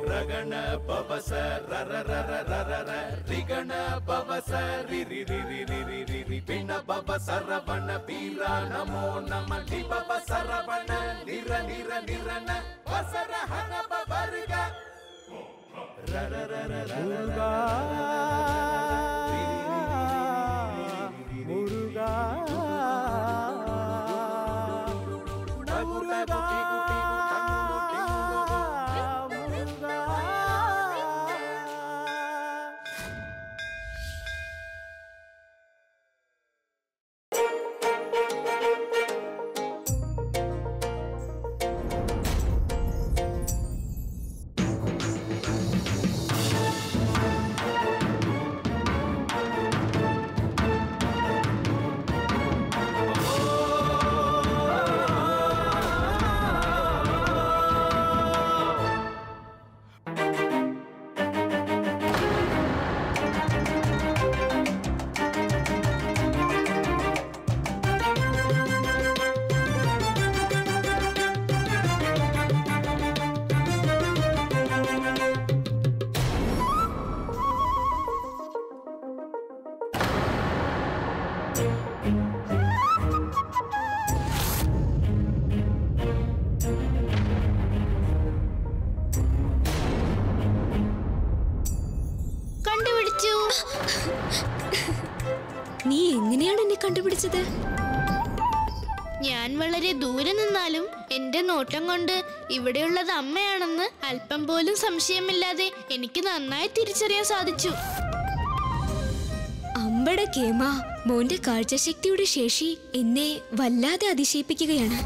ರಗಣ ಪವಸ ರರ ರರ ರರ ರ ರಿಗಣ ಪವಸ ರಿ ರಿ ರಿ ರಿ ರಿ ರಿ ರಿ ರಿ ಪಿಣ ಪವ ಸರವಣ ಬೀರ ನಮೋ ನಮ ಲಿ ಪವ ಸರವಣ ನಿರ ನಿರ ನಿರನ ವಸರ ಹನ ಪವರ್ಗ ರರ ರರ ರರ முருகா முருகா முருகா முருகா കണ്ടുപിടിച്ചു നീ എങ്ങനെയാണ് എന്നെ കണ്ടുപിടിച്ചത് ഞാൻ വളരെ ദൂരെ നിന്നാലും എന്റെ നോട്ടം കൊണ്ട് ഇവിടെയുള്ളത് അമ്മയാണെന്ന് അല്പം പോലും സംശയമില്ലാതെ എനിക്ക് നന്നായി തിരിച്ചറിയാൻ സാധിച്ചു അമ്പട കേമ മോന്റെ കാഴ്ചശക്തിയുടെ ശേഷി എന്നെ വല്ലാതെ അതിശയിപ്പിക്കുകയാണ്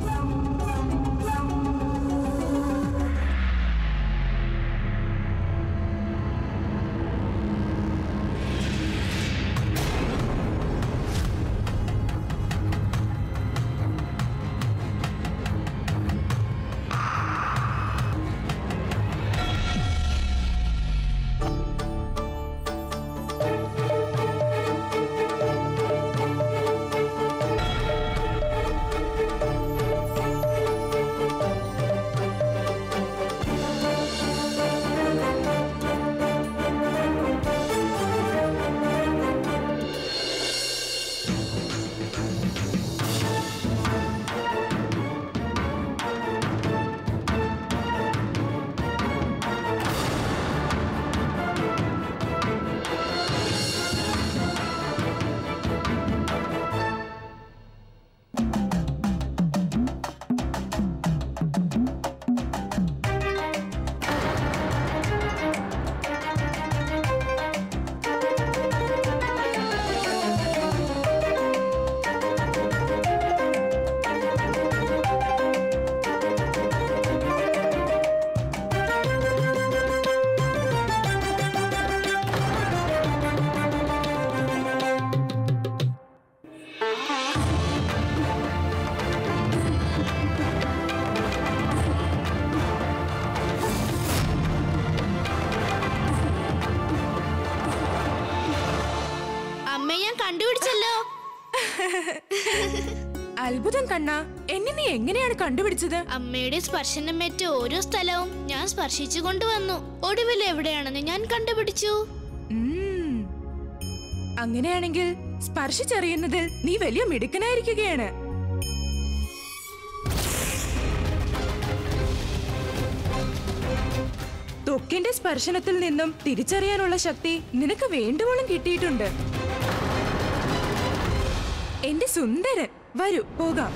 അമ്മ ഞാൻ കണ്ടുപിടിച്ചല്ലോ അത്ഭുതം കണ്ണ എന്നെ നീ എങ്ങനെയാണ് കണ്ടുപിടിച്ചത് അമ്മയുടെ സ്പർശനമേറ്റ ഓരോ സ്ഥലവും ഞാൻ സ്പർശിച്ചു കൊണ്ടുവന്നു ഒടുവിൽ എവിടെയാണെന്ന് ഞാൻ കണ്ടുപിടിച്ചു ഉം. അങ്ങനെയാണെങ്കിൽ സ്പർശിച്ചറിയുന്നതിൽ നീ വലിയ മിടുക്കനായിരിക്കുകയാണ് ത്വക്കിന്റെ സ്പർശനത്തിൽ നിന്നും തിരിച്ചറിയാനുള്ള ശക്തി നിനക്ക് വേണ്ടുവോളം കിട്ടിയിട്ടുണ്ട് എന്റെ സുന്ദരൻ വരൂ പോകാം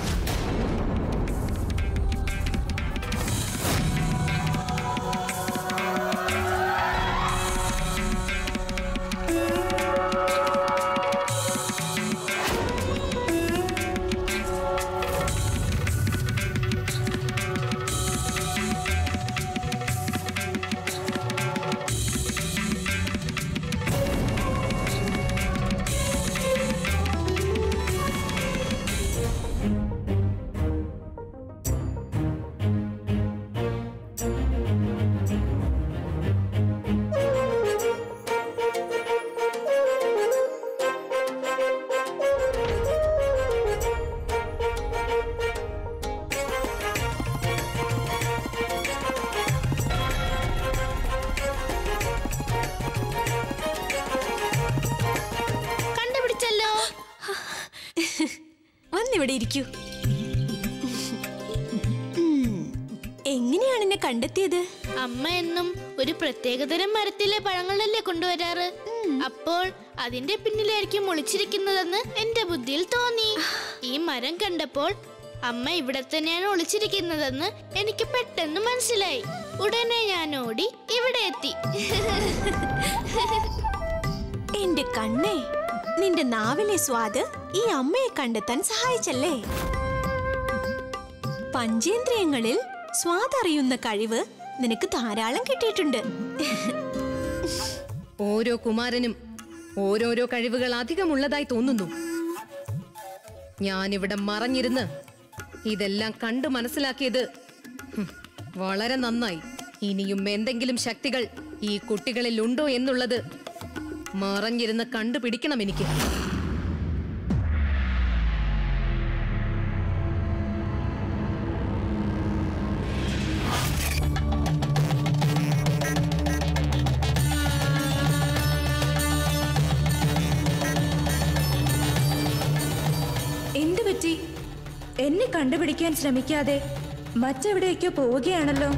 ഇരിക്കൂ ഉം, എങ്ങനെയാണ് എന്നെ കണ്ടെത്തിയത് അമ്മ എന്നും ഒരു പ്രത്യേകതരം മരത്തിലെ പഴങ്ങളല്ലേ കൊണ്ടുവരാറ് അപ്പോൾ അതിന്റെ പിന്നിലായിരിക്കും ഒളിച്ചിരിക്കുന്നതെന്ന് എന്റെ ബുദ്ധിയിൽ തോന്നി ഈ മരം കണ്ടപ്പോൾ അമ്മ ഇവിടെ തന്നെയാണ് ഒളിച്ചിരിക്കുന്നതെന്ന് എനിക്ക് പെട്ടെന്ന് മനസ്സിലായി ഉടനെ ഞാൻ ഓടി ഇവിടെ എത്തി എന്റെ കണ്ണേ നിന്റെ നാവിലെ സ്വാദ് ഈ അമ്മയെ കണ്ടെത്താൻ സഹായിച്ചല്ലേ പഞ്ചേന്ദ്രിയങ്ങളിൽ സ്വാദറിയുന്ന കഴിവ് നിനക്ക് ധാരാളം കിട്ടിയിട്ടുണ്ട് ഓരോ കുമാരനും ഓരോരോ കഴിവുകൾ അധികമുള്ളതായി തോന്നുന്നു ഞാനിവിടെ മറഞ്ഞിരുന്ന് ഇതെല്ലാം കണ്ടു മനസ്സിലാക്കിയത് ഹും, വളരെ നന്നായി ഇനിയും എന്തെങ്കിലും ശക്തികൾ ഈ കുട്ടികളിൽ ഉണ്ടോ എന്നുള്ളത് മറഞ്ഞിരുന്ന് കണ്ടുപിടിക്കണം എനിക്ക് എന്തു പറ്റി എന്നെ കണ്ടുപിടിക്കാൻ ശ്രമിക്കാതെ മറ്റെവിടേക്കോ പോവുകയാണല്ലോ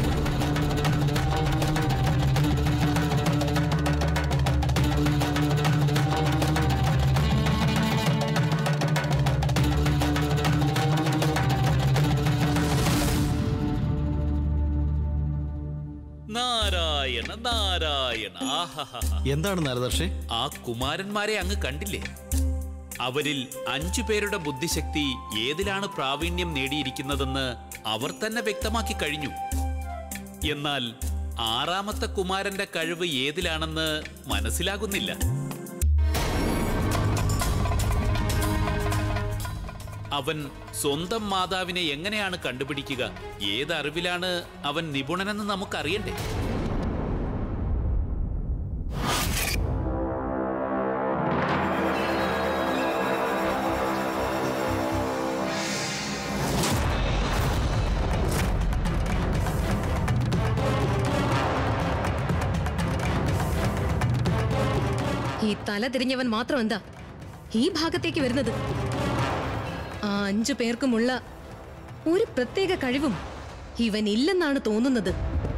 നാരായണ നാരായണ ആഹാഹാ എന്താണ് നാരദർഷേ ആ കുമാരന്മാരെ അങ്ങ് കണ്ടില്ലേ അവരിൽ അഞ്ചു പേരുടെ ബുദ്ധിശക്തി ഏതിലാണ് പ്രാവീണ്യം നേടിയിരിക്കുന്നതെന്ന് അവർ തന്നെ വ്യക്തമാക്കി കഴിഞ്ഞു എന്നാൽ ആറാമത്തെ കുമാരന്റെ കഴിവ് ഏതിലാണെന്ന് മനസ്സിലാകുന്നില്ല അവൻ സ്വന്തം മാതാവിനെ എങ്ങനെയാണ് കണ്ടുപിടിക്കുക ഏതറിവിലാണ് അവൻ നിപുണനെന്ന് നമുക്കറിയണ്ടേ ഈ തല തിരിഞ്ഞവൻ മാത്രം എന്താ ഈ ഭാഗത്തേക്ക് വരുന്നത് ആ അഞ്ചു പേർക്കുമുള്ള ഒരു പ്രത്യേക കഴിവും ഇവൻ ഇല്ലെന്നാണ് തോന്നുന്നത്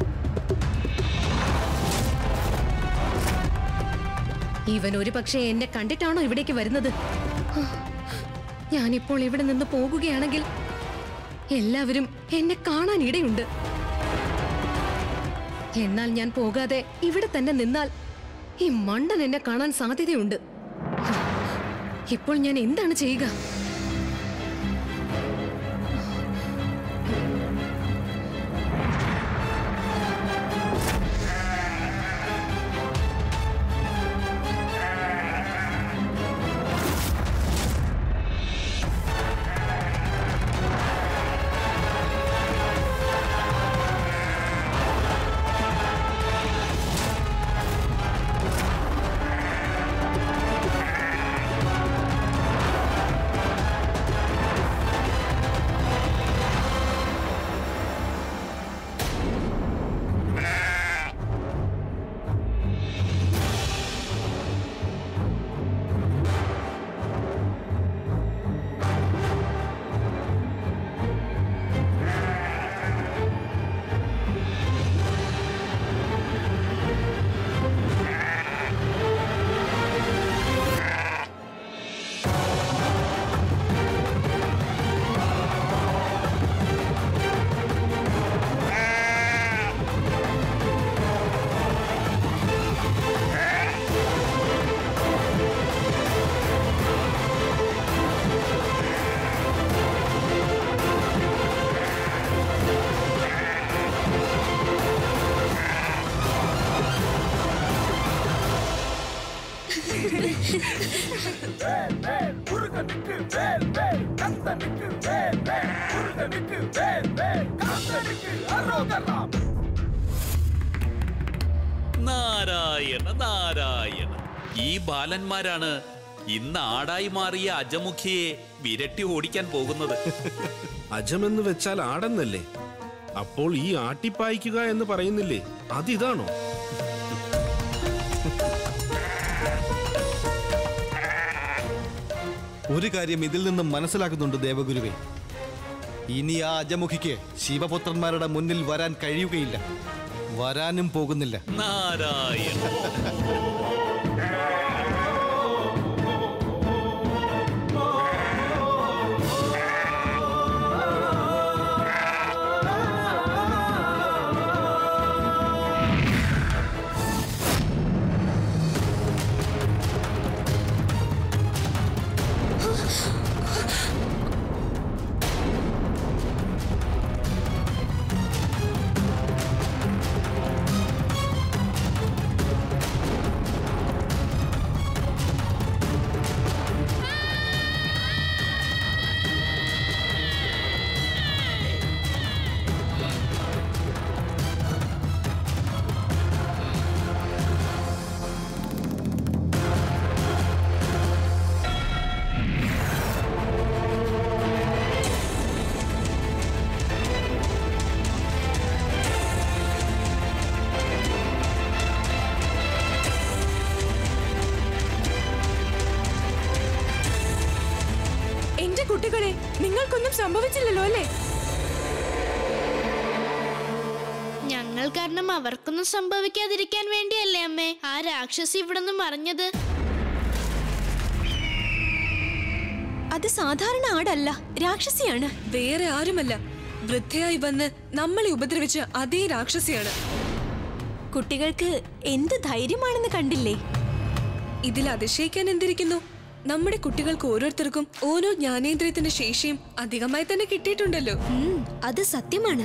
ഇവൻ ഒരു പക്ഷേ എന്നെ കണ്ടിട്ടാണോ ഇവിടേക്ക് വരുന്നത് ഹാ, ഞാനിപ്പോൾ ഇവിടെ നിന്ന് പോകുകയാണെങ്കിൽ എല്ലാവരും എന്നെ കാണാൻ ഇടയുണ്ട് എന്നാൽ ഞാൻ പോകാതെ ഇവിടെ തന്നെ നിന്നാൽ ഈ മണ്ടൻ എന്നെ കാണാൻ സാധ്യതയുണ്ട് ഇപ്പോൾ ഞാൻ എന്താണ് ചെയ്യുക നാരായണ നാരായണ ഈ ബാലന്മാരാണ് ഇന്ന് ആടായി മാറിയ അജമുഖിയെ വിരട്ടി ഓടിക്കാൻ പോകുന്നത് അജമെന്ന് വെച്ചാൽ ആടെന്നല്ലേ അപ്പോൾ ഈ ആട്ടിപ്പായിക്കുക എന്ന് പറയുന്നില്ലേ അതിതാണോ ഒരു കാര്യം ഇതിൽ നിന്നും മനസ്സിലാക്കുന്നുണ്ട് ദേവഗുരുവേ ഇനി ആ അജമുഖിക്ക് ശിവപുത്രന്മാരുടെ മുന്നിൽ വരാൻ കഴിയുകയില്ല വരാനും പോകുന്നില്ല നാരായണ എന്റെ കുട്ടികളെ നിങ്ങൾക്കൊന്നും സംഭവിച്ചില്ലല്ലോ അല്ലേ ഞങ്ങൾ കാരണം അവർക്കൊന്നും സംഭവിക്കാതിരിക്കാൻ വേണ്ടിയല്ലേ അമ്മേ ആ രാക്ഷസി ഇവിടെ നിന്ന് മറിഞ്ഞത് അത് സാധാരണ ആടല്ല രാക്ഷസിയാണ് വേറെ ആരുമല്ല വൃദ്ധയായി വന്ന് നമ്മളെ ഉപദ്രവിച്ച അതേ രാക്ഷസിയാണ് കുട്ടികൾക്ക് എന്ത് ധൈര്യമാണെന്ന് കണ്ടില്ലേ ഇതിൽ അതിശയിക്കാൻ എന്തിരിക്കുന്നു നമ്മുടെ കുട്ടികൾക്ക് ഓരോരുത്തർക്കും ഓരോ ജ്ഞാനേന്ദ്രിയത്തിന്റെ ശേഷിയും അധികമായി തന്നെ കിട്ടിയിട്ടുണ്ടല്ലോ ഉം, അത് സത്യമാണ്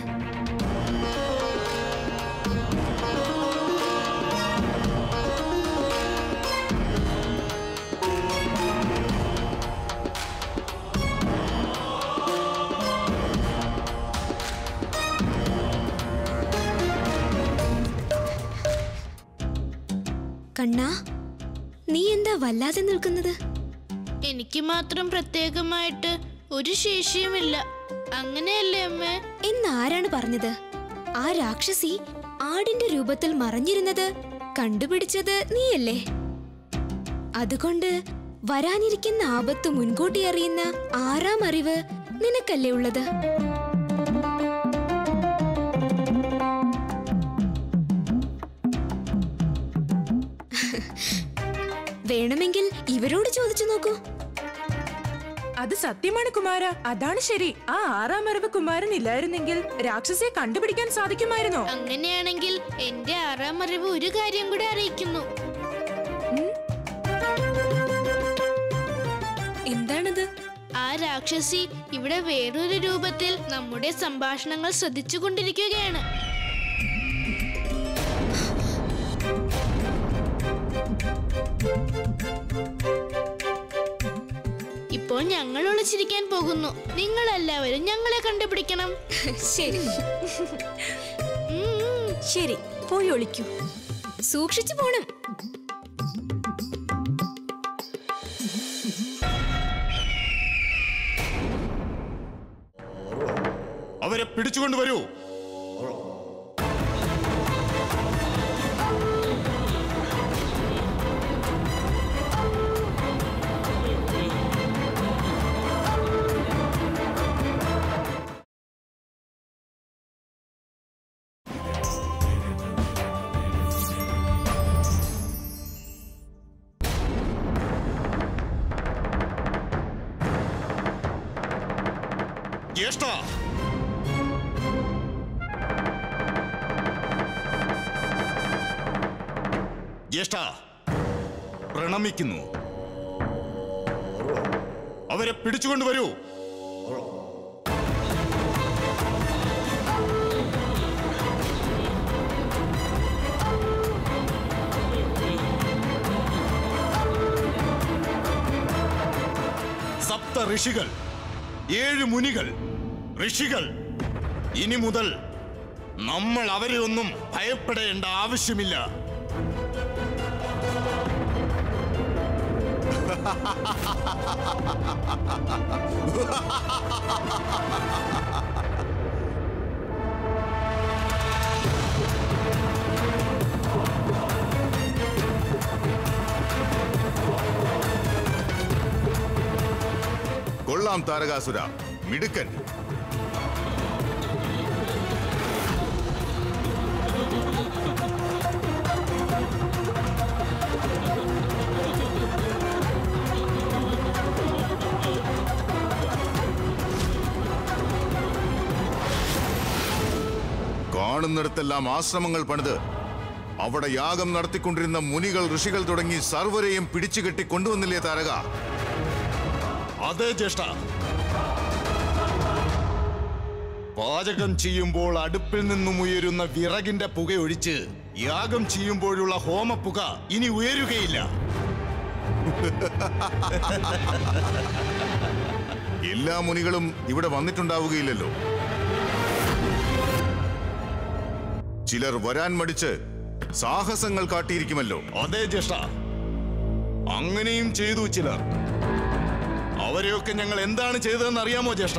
കണ്ണാ നീ എന്താ വല്ലാതെ നിൽക്കുന്നത് എനിക്ക് മാത്രം പ്രത്യേകമായിട്ട് ഒരു ശേഷിയുമില്ല അങ്ങനെയല്ലേ അമ്മേ എന്നാരാണ് പറഞ്ഞത് ആ രാക്ഷസി ആടിന്റെ രൂപത്തിൽ മറഞ്ഞിരുന്നത് കണ്ടുപിടിച്ചത് നീയല്ലേ അതുകൊണ്ട് വരാനിരിക്കുന്ന ആപത്ത് മുൻകൂട്ടി അറിയുന്ന ആറാം അറിവ് നിനക്കല്ലേ ഉള്ളത് വേണമെങ്കിൽ ഇവരോട് ചോദിച്ചു നോക്കൂ അത് സത്യമാണ് കുമാര അതാണ് ശരി ആ ആറാം അറിവ് കുമാരൻ ഇല്ലായിരുന്നെങ്കിൽ രാക്ഷസിയെ കണ്ടുപിടിക്കാൻ സാധിക്കുമായിരുന്നോ അങ്ങനെയാണെങ്കിൽ എന്റെ ആറാം അറിവ് ഒരു കാര്യം കൂടെ അറിയിക്കുന്നു എന്താണത് ആ രാക്ഷസി ഇവിടെ വേറൊരു രൂപത്തിൽ നമ്മുടെ സംഭാഷണങ്ങൾ ശ്രദ്ധിച്ചുകൊണ്ടിരിക്കുകയാണ് ഇപ്പോൾ ഞങ്ങൾ ഒളിച്ചിരിക്കാൻ പോകുന്നു നിങ്ങൾ എല്ലാവരും ഞങ്ങളെ കണ്ടുപിടിക്കണം ശരി ഉം. ശരി പോയി ഒളിക്കൂ സൂക്ഷിച്ചു പോണം അവരെ പിടിച്ചുകൊണ്ടുവരൂ ജ്യേഷ്ഠ ജ്യേഷ്ഠ പ്രണമിക്കുന്നു അവരെ പിടിച്ചുകൊണ്ടുവരൂ സപ്ത ഋഷികൾ ഏഴ് മുനികൾ ഋഷികൾ ഇനി മുതൽ നമ്മൾ അവരെ ഒന്നും ഭയപ്പെടേണ്ട ആവശ്യമില്ല കൊള്ളാം താരകാസുര മിടുക്കൻ കാണുന്നിടത്തെല്ലാം ആശ്രമങ്ങൾ പണിത് അവിടെ യാഗം നടത്തിക്കൊണ്ടിരുന്ന മുനികൾ ഋഷികൾ തുടങ്ങി സർവരെയും പിടിച്ചുകെട്ടി കൊണ്ടുവന്നില്ലേ താരക അതെ ജ്യേഷ്ഠ പാചകം ചെയ്യുമ്പോൾ അടുപ്പിൽ നിന്നും ഉയരുന്ന വിറകിന്റെ പുകയൊഴിച്ച് യാഗം ചെയ്യുമ്പോഴുള്ള ഹോമപ്പുക ഇനി ഉയരുകയില്ല എല്ലാ മുനികളും ഇവിടെ വന്നിട്ടുണ്ടാവുകയില്ലല്ലോ ചിലർ വരാൻ മടിച്ച് സാഹസങ്ങൾ കാട്ടിയിരിക്കുമല്ലോ അതെ ജ്യേഷ്ഠ അങ്ങനെയും ചെയ്തു ചിലർ അവരെയൊക്കെ ഞങ്ങൾ എന്താണ് ചെയ്തതെന്ന് അറിയാമോ ജ്യേഷ്ഠ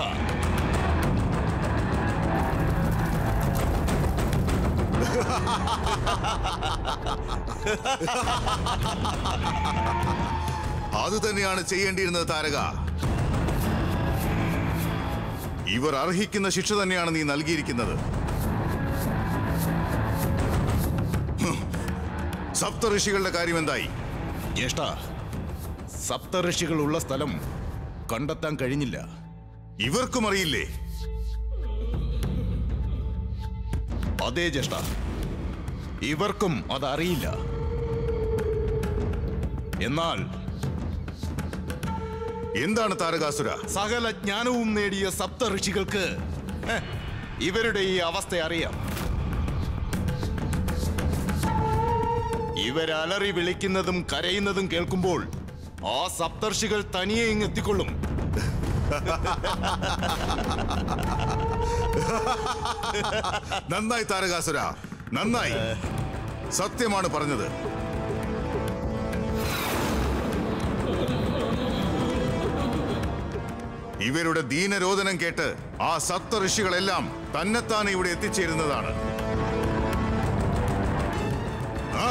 അത് തന്നെയാണ് ചെയ്യേണ്ടിയിരുന്നത് താരക ഇവർ അർഹിക്കുന്ന ശിക്ഷ തന്നെയാണ് നീ നൽകിയിരിക്കുന്നത് സപ്തഋഷികളുടെ കാര്യം എന്തായി ജ്യേഷ്ഠ സപ്തഋഷികൾ ഉള്ള സ്ഥലം കണ്ടെത്താൻ കഴിഞ്ഞില്ല ഇവർക്കും അറിയില്ലേ അതെ ജ്യേഷ്ഠ ഇവർക്കും അതറിയില്ല എന്നാൽ എന്താണ് താരകാസുര സകല ജ്ഞാനവും നേടിയ സപ്തഋഷികൾക്ക് ഹെ, ഇവരുടെ ഈ അവസ്ഥ അറിയാം ഇവരലറി വിളിക്കുന്നതും കരയുന്നതും കേൾക്കുമ്പോൾ ആ സപ്തർഷികൾ തനിയെ ഇങ്ങ് എത്തിക്കൊള്ളും നന്നായി താരകാസുര നന്നായി സത്യമാണ് പറഞ്ഞത് ഇവരുടെ ദീനരോധനം കേട്ട് ആ സപ്തഋഷികളെല്ലാം തന്നെത്താനെ ഇവിടെ എത്തിച്ചേരുന്നതാണ് ആ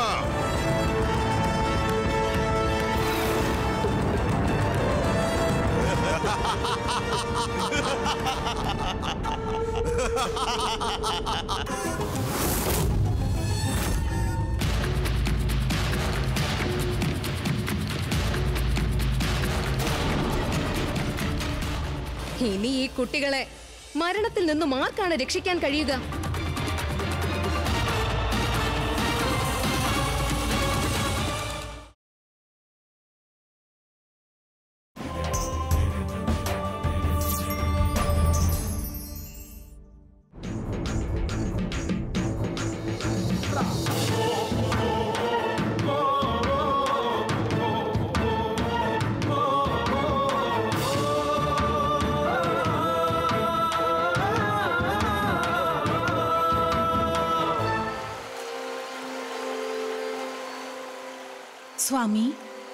ഇനി ഈ കുട്ടികളെ മരണത്തിൽ നിന്നും ആർക്കാണ് രക്ഷിക്കാൻ കഴിയുക സ്വാമി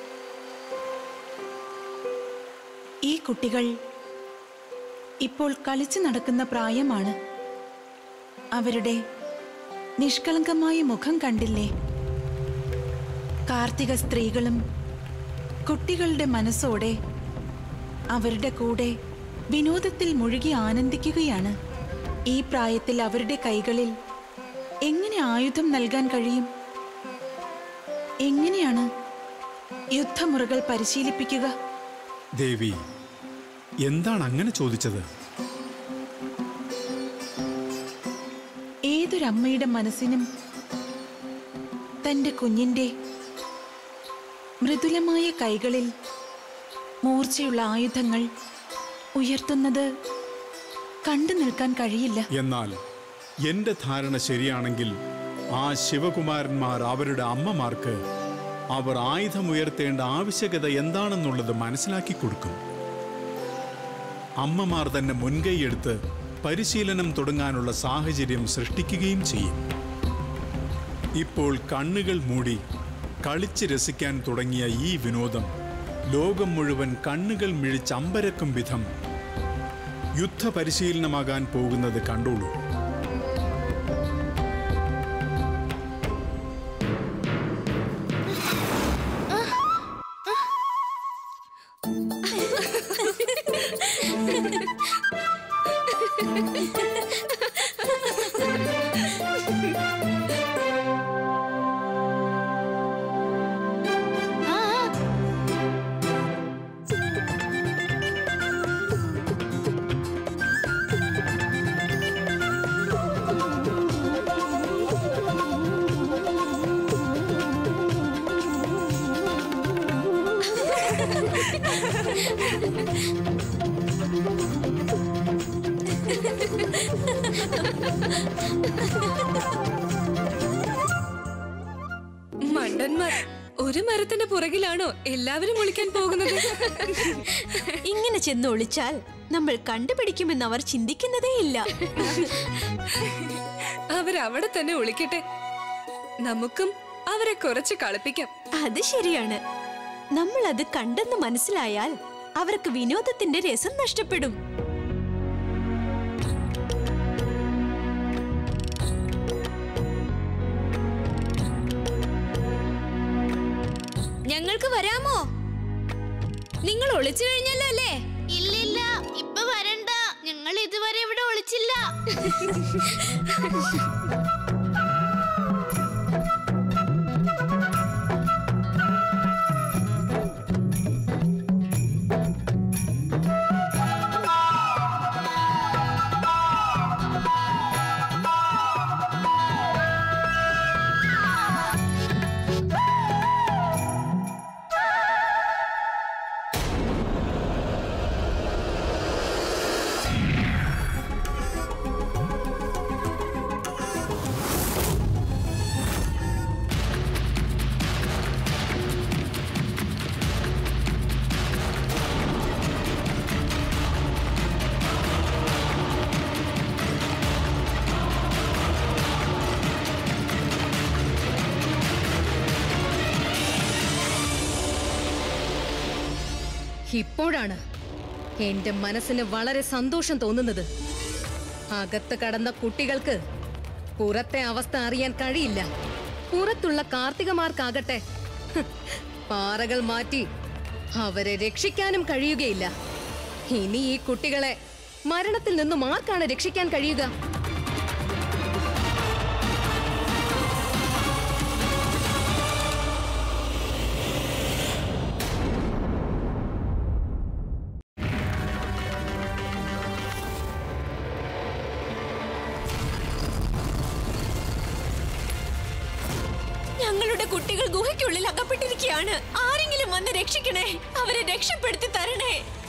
ഈ കുട്ടികൾ ഇപ്പോൾ കളിച്ചു നടക്കുന്ന പ്രായമാണ് അവരുടെ നിഷ്കളങ്കമായ മുഖം കണ്ടില്ലേ കാർത്തിക സ്ത്രീകളും കുട്ടികളുടെ മനസ്സോടെ അവരുടെ കൂടെ വിനോദത്തിൽ മുഴുകി ആനന്ദിക്കുകയാണ് ഈ പ്രായത്തിൽ അവരുടെ കൈകളിൽ എങ്ങനെ ആയുധം നൽകാൻ കഴിയും എങ്ങനെയാണ് യുദ്ധമുറകൾ പരിശീലിപ്പിക്കുക ദേവി എന്താണ് അങ്ങനെ ചോദിച്ചത് ഏതൊരമ്മയുടെ മനസ്സിനും തന്റെ കുഞ്ഞിന്റെ മൃദുലമായ കൈകളിൽ മൂർച്ചയുള്ള ആയുധങ്ങൾ ഉയർത്തുന്നത് കണ്ടു നിൽക്കാൻ കഴിയില്ല എന്നാൽ എന്റെ ധാരണ ശരിയാണെങ്കിൽ ആ ശിവകുമാരന്മാർ അവരുടെ അമ്മമാർക്ക് അവർ ആയുധമുയർത്തേണ്ട ആവശ്യകത എന്താണെന്നുള്ളത് മനസ്സിലാക്കി കൊടുക്കും അമ്മമാർ തന്നെ മുൻകൈയെടുത്ത് പരിശീലനം തുടങ്ങാനുള്ള സാഹചര്യം സൃഷ്ടിക്കുകയും ചെയ്യും ഇപ്പോൾ കണ്ണുകൾ മൂടി കളിച്ച് രസിക്കാൻ തുടങ്ങിയ ഈ വിനോദം ലോകം മുഴുവൻ കണ്ണുകൾ മിഴിച്ചമ്പരക്കും വിധം യുദ്ധ പരിശീലനമാകാൻ പോകുന്നത് കണ്ടോളൂ ആ ആ. മണ്ടന്മാർ ഒരു മരത്തിന്റെ പുറകിലാണോ എല്ലാവരും ഒളിക്കാൻ പോകുന്നത് ഇങ്ങനെ ചെന്ന് ഒളിച്ചാൽ നമ്മൾ കണ്ടുപിടിക്കുമെന്ന് അവർ ചിന്തിക്കുന്നതേയില്ല അവരവിടെ തന്നെ ഒളിക്കട്ടെ നമുക്കും അവരെ കുറച്ച് കളിപ്പിക്കാം അത് ശരിയാണ് നമ്മൾ അത് കണ്ടെന്ന് മനസ്സിലായാൽ അവർക്ക് വിനോദത്തിന്റെ രസം നഷ്ടപ്പെടും ഞങ്ങൾക്ക് വരാമോ നിങ്ങൾ ഒളിച്ചു കഴിഞ്ഞല്ലോ അല്ലേ ഇല്ലില്ല ഇപ്പൊ വരണ്ട ഞങ്ങൾ ഇതുവരെ ഇവിടെ ഒളിച്ചില്ല ഇപ്പോഴാണ് എന്റെ മനസ്സിന് വളരെ സന്തോഷം തോന്നുന്നത് അകത്ത് കടന്ന കുട്ടികൾക്ക് പുറത്തെ അവസ്ഥ അറിയാൻ കഴിയില്ല പുറത്തുള്ള കാർത്തികമാർക്കാകട്ടെ ഹ്, പാറകൾ മാറ്റി അവരെ രക്ഷിക്കാനും കഴിയുകയില്ല ഇനി ഈ കുട്ടികളെ മരണത്തിൽ നിന്നും ആർക്കാണ് രക്ഷിക്കാൻ കഴിയുക ഞങ്ങളുടെ കുട്ടികൾ ഗുഹയ്ക്കുള്ളിൽ അകപ്പെട്ടിരിക്കുകയാണ് ആരെങ്കിലും വന്ന് രക്ഷിക്കണേ അവരെ രക്ഷപ്പെടുത്തി തരണേ